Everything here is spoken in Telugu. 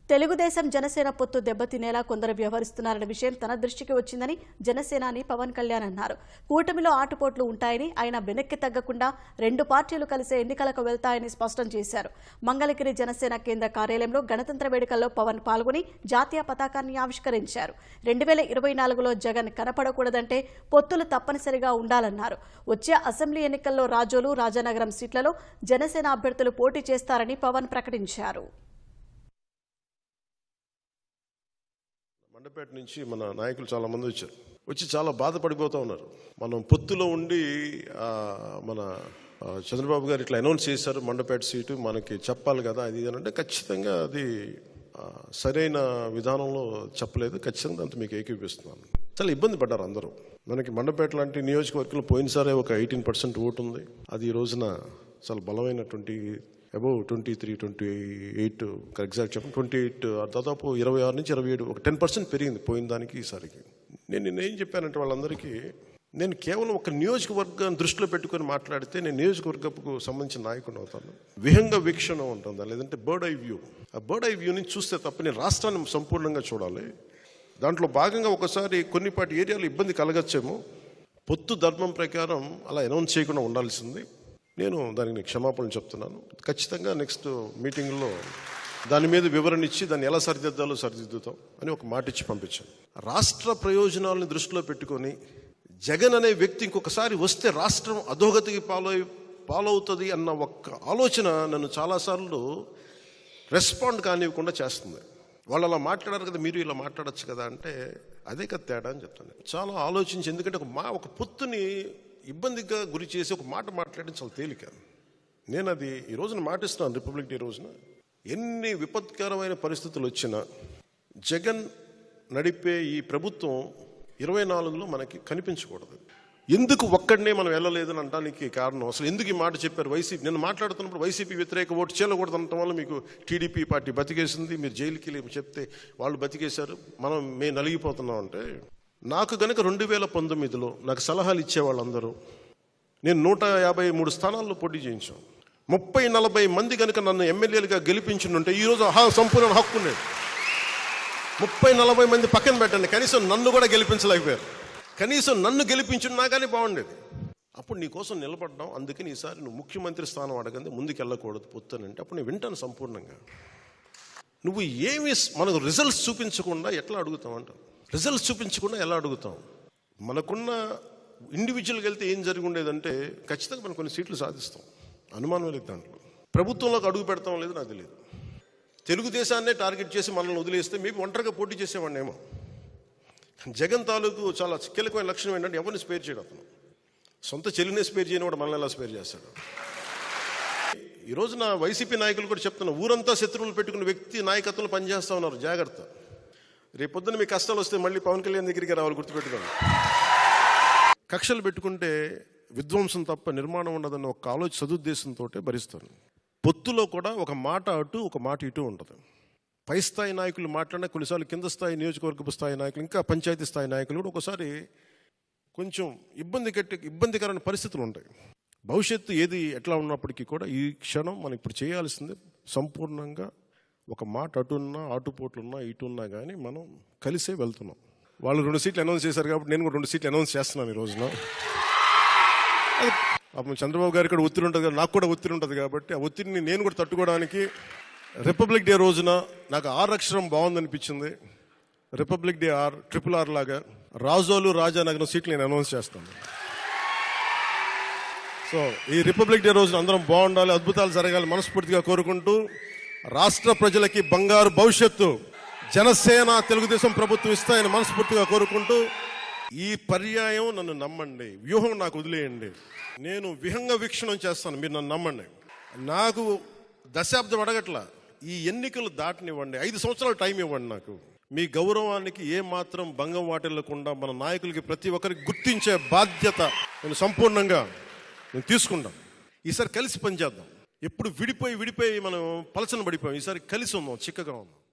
తెలుగుదేశం జనసేన పొత్తు దెబ్బతినేలా కొందరు వ్యవహరిస్తున్నారన్న విషయం తన దృష్టికి వచ్చిందని జనసేనాని పవన్ కళ్యాణ్ అన్నారు కూటమిలో ఆటుపోట్లు ఉంటాయని ఆయన వెనక్కి తగ్గకుండా రెండు పార్టీలు కలిసే ఎన్నికలకు వెళ్తాయని స్పష్టం చేశారు మంగళగిరి జనసేన కేంద్ర కార్యాలయంలో గణతంత్ర వేడుకల్లో పవన్ పాల్గొని జాతీయ పతాకాన్ని ఆవిష్కరించారు రెండు వేల ఇరవై నాలుగులో జగన్ కనపడకూడదంటే పొత్తులు తప్పనిసరిగా ఉండాలన్నారు వచ్చే అసెంబ్లీ ఎన్నికల్లో రాజోలు రాజానగరం సీట్లలో జనసేన అభ్యర్థులు పోటీ చేస్తారని పవన్ ప్రకటించారు మండపేట నుంచి మన నాయకులు చాలా మంది వచ్చారు వచ్చి చాలా బాధపడిపోతూ ఉన్నారు మనం పొత్తులో ఉండి ఆ, మన ఆ, చంద్రబాబు గారు ఇట్లా అనౌన్స్ చేశారు మండపేట సీటు మనకి చెప్పాలి కదా అది ఇది అని అంటే ఖచ్చితంగా అది ఆ, సరైన విధానంలో చెప్పలేదు ఖచ్చితంగా అంత మీకు ఏకీపిస్తున్నాను చాలా ఇబ్బంది పడ్డారు అందరూ మనకి మండపేట లాంటి నియోజకవర్గంలో పోయినసారే ఒక ఎయిటీన్ పర్సెంట్ ఓటు ఉంది అది ఈ రోజున చాలా బలమైనటువంటి above twenty three twenty eight exact చెప్పండి ట్వంటీ ఎయిట్ దాదాపు ఇరవై ఆరు నుంచి ఇరవై ఏడు ఒక టెన్ పర్సెంట్ పెరిగింది పోయిన దానికి ఈసారికి నేను నిన్న ఏం చెప్పానంటే వాళ్ళందరికీ నేను కేవలం ఒక నియోజకవర్గాన్ని దృష్టిలో పెట్టుకొని మాట్లాడితే నేను నియోజకవర్గపు సంబంధించిన నాయకుడు అవుతాను విహంగ వీక్షణ ఉంటుందా లేదంటే బర్డ్ ఐ వ్యూ ఆ బర్డ్ ఐ వ్యూ నుంచి చూస్తే తప్ప నేను రాష్ట్రాన్ని సంపూర్ణంగా చూడాలి దాంట్లో భాగంగా ఒకసారి కొన్నిపాటి ఏరియాలో ఇబ్బంది కలగచ్చేమో పొత్తు ధర్మం ప్రకారం అలా అనౌన్స్ చేయకుండా ఉండాల్సింది నేను దానికి క్షమాపణలు చెప్తున్నాను ఖచ్చితంగా నెక్స్ట్ మీటింగ్లో దాని మీద వివరణ ఇచ్చి దాన్ని ఎలా సరిదిద్దాలో సరిదిద్దుతాం అని ఒక మాట ఇచ్చి పంపించాను రాష్ట్ర ప్రయోజనాలను దృష్టిలో పెట్టుకొని జగన్ అనే వ్యక్తి ఇంకొకసారి వస్తే రాష్ట్రం అధోగతికి పాలై పాలవుతుంది అన్న ఒక్క ఆలోచన నన్ను చాలాసార్లు రెస్పాండ్ కానివ్వకుండా చేస్తుంది వాళ్ళు అలా మాట్లాడారు కదా మీరు ఇలా మాట్లాడొచ్చు కదా అంటే అదే కదా తేడా అని చెప్తాను చాలా ఆలోచించి ఎందుకంటే ఒక మా ఒక పొత్తుని ఇబ్బందిగా గురి చేసి ఒక మాట మాట్లాడడం చాలా తేలిక నేను అది ఈ రోజున మాటిస్తున్నాను రిపబ్లిక్ డే రోజున ఎన్ని విపత్కరమైన పరిస్థితులు వచ్చినా జగన్ నడిపే ఈ ప్రభుత్వం ఇరవై నాలుగులో మనకి కనిపించకూడదు ఎందుకు ఒక్కడనే మనం వెళ్ళలేదని అనడానికి కారణం అసలు ఎందుకు ఈ మాట చెప్పారు వైసీపీ నేను మాట్లాడుతున్నప్పుడు వైసీపీ వ్యతిరేక ఓటు చేయకూడదు అనటం వల్ల మీకు టీడీపీ పార్టీ బతికేసింది మీరు జైలుకి వెళ్ళి చెప్తే వాళ్ళు బతికేశారు మనం మేము నలిగిపోతున్నాం అంటే నాకు గనక రెండు వేల పంతొమ్మిదిలో నాకు సలహాలు ఇచ్చే వాళ్ళందరూ నేను నూట యాభై మూడు స్థానాల్లో పోటీ చేయించాం ముప్పై నలభై మంది కనుక నన్ను ఎమ్మెల్యేలుగా గెలిపించుంటే ఈరోజు హా సంపూర్ణ హక్కు ఉండేది ముప్పై నలభై మంది పక్కన పెట్టండి కనీసం నన్ను కూడా గెలిపించలేకపోయారు కనీసం నన్ను గెలిపించున్నా కానీ బాగుండేది అప్పుడు నీ కోసం నిలబడ్డాం అందుకని ఈసారి నువ్వు ముఖ్యమంత్రి స్థానం అడగంది ముందుకు వెళ్ళకూడదు పొత్తునంటే అప్పుడు నేను వింటాను సంపూర్ణంగా నువ్వు ఏమి స్- మనకు రిజల్ట్స్ చూపించకుండా ఎట్లా అడుగుతావు అంట రిజల్ట్స్ చూపించకుండా ఎలా అడుగుతాం మనకున్న ఇండివిజువల్కి వెళ్తే ఏం జరిగి ఉండేదంటే ఖచ్చితంగా మనం కొన్ని సీట్లు సాధిస్తాం అనుమానం లేదు దాంట్లో ప్రభుత్వంలోకి అడుగు పెడతాం లేదు నాకు తెలియదు తెలుగుదేశాన్నే టార్గెట్ చేసి మనల్ని వదిలేస్తే మేబీ ఒంటరిగా పోటీ చేసేవాడినేమో జగన్ తాలూకు చాలా కీలకమైన లక్షణం ఏంటంటే ఎవరిని స్పేర్ చేయడం అతను సొంత చెల్లినే స్పేర్ చేయని వాడు మనల్ని ఎలా స్పేర్ చేస్తాడు ఈ రోజున వైసీపీ నాయకులు కూడా చెప్తున్నా ఊరంతా శత్రువులు పెట్టుకున్న వ్యక్తి నాయకత్వంలో పనిచేస్తా ఉన్నారు జాగ్రత్త రేపొద్దున మీ కష్టాలు వస్తే మళ్ళీ పవన్ కళ్యాణ్ దగ్గరికి రావాలి గుర్తుపెట్టుకోండి కక్షలు పెట్టుకుంటే విధ్వంసం తప్ప నిర్మాణం ఉండదన్న ఒక ఆలోచన సదుద్దేశంతో భరిస్తాను పొత్తులో కూడా ఒక మాట అటు ఒక మాట ఇటు ఉంటుంది పై స్థాయి నాయకులు మాట్లాడినా కొన్నిసార్లు కింద స్థాయి నియోజకవర్గపు స్థాయి నాయకులు ఇంకా పంచాయతీ స్థాయి నాయకులు కూడా ఒకసారి కొంచెం ఇబ్బంది కట్టి ఇబ్బందికరమైన పరిస్థితులు ఉంటాయి భవిష్యత్తు ఏది ఎట్లా ఉన్నప్పటికీ కూడా ఈ క్షణం మనం ఇప్పుడు చేయాల్సింది సంపూర్ణంగా ఒక మాట అటున్నా ఆటుపోట్లున్నా ఇటున్నా కానీ మనం కలిసే వెళ్తున్నాం వాళ్ళు రెండు సీట్లు అనౌన్స్ చేశారు కాబట్టి నేను కూడా రెండు సీట్లు అనౌన్స్ చేస్తున్నాను ఈ రోజున అది పాపం చంద్రబాబు గారికి కూడా ఒత్తిడి ఉంటుంది కదా, నాకు కూడా ఒత్తిడి ఉంటుంది కాబట్టి ఆ ఒత్తిడిని నేను కూడా తట్టుకోవడానికి రిపబ్లిక్ డే రోజున నాకు ఆర్ అక్షరం బాగుందనిపించింది republic day R triple R లాగా రాజోలు రాజానగరం సీట్లు నేను అనౌన్స్ చేస్తాను సో ఈ రిపబ్లిక్ డే రోజున అందరం బాగుండాలి అద్భుతాలు జరగాలి మనస్ఫూర్తిగా కోరుకుంటూ రాష్ట్ర ప్రజలకి బంగారు భవిష్యత్తు జనసేన తెలుగుదేశం ప్రభుత్వం ఇస్తాయని మనస్ఫూర్తిగా కోరుకుంటూ ఈ పర్యాయం నన్ను నమ్మండి వ్యూహం నాకు వదిలేయండి నేను విహంగ వీక్షణం చేస్తాను మీరు నన్ను నమ్మండి నాకు దశాబ్దం అడగట్లా ఈ ఎన్నికలు దాటనివ్వండి ఐదు సంవత్సరాలు టైం ఇవ్వండి నాకు మీ గౌరవానికి ఏ మాత్రం భంగం వాటిల్లకుండా మన నాయకులకి ప్రతి ఒక్కరికి గుర్తించే బాధ్యత నేను సంపూర్ణంగా నేను తీసుకుంటాం ఈసారి కలిసి పనిచేద్దాం ఎప్పుడు విడిపోయి విడిపోయి మనం పలచన పడిపోయాం ఈసారి కలిసి ఉందాం చిక్కగా ఉందాం